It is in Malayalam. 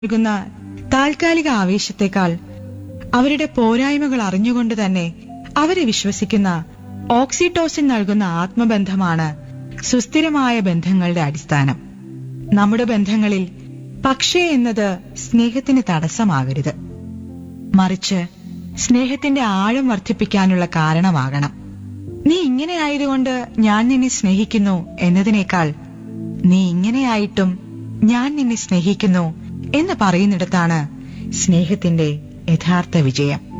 നൽകുന്ന താൽക്കാലിക ആവേശത്തെക്കാൾ അവരുടെ പോരായ്മകൾ അറിഞ്ഞുകൊണ്ട് തന്നെ അവരെ വിശ്വസിക്കുന്ന ഓക്സിറ്റോസിൻ നൽകുന്ന ആത്മബന്ധമാണ് സുസ്ഥിരമായ ബന്ധങ്ങളുടെ അടിസ്ഥാനം നമ്മുടെ ബന്ധങ്ങളിൽ പക്ഷേ എന്നത് സ്നേഹത്തിന് തടസ്സമാകരുത് മറിച്ച് സ്നേഹത്തിന്റെ ആഴം വർദ്ധിപ്പിക്കാനുള്ള കാരണമാകണം നീ ഇങ്ങനെ ആയതുകൊണ്ട് ഞാൻ നിന്നെ സ്നേഹിക്കുന്നു എന്നതിനേക്കാൾ നീ ഇങ്ങനെയായിട്ടും ഞാൻ നിന്നെ സ്നേഹിക്കുന്നു എന്ന് പറയുന്നിടത്താണ് സ്നേഹത്തിന്റെ യഥാർത്ഥ വിജയം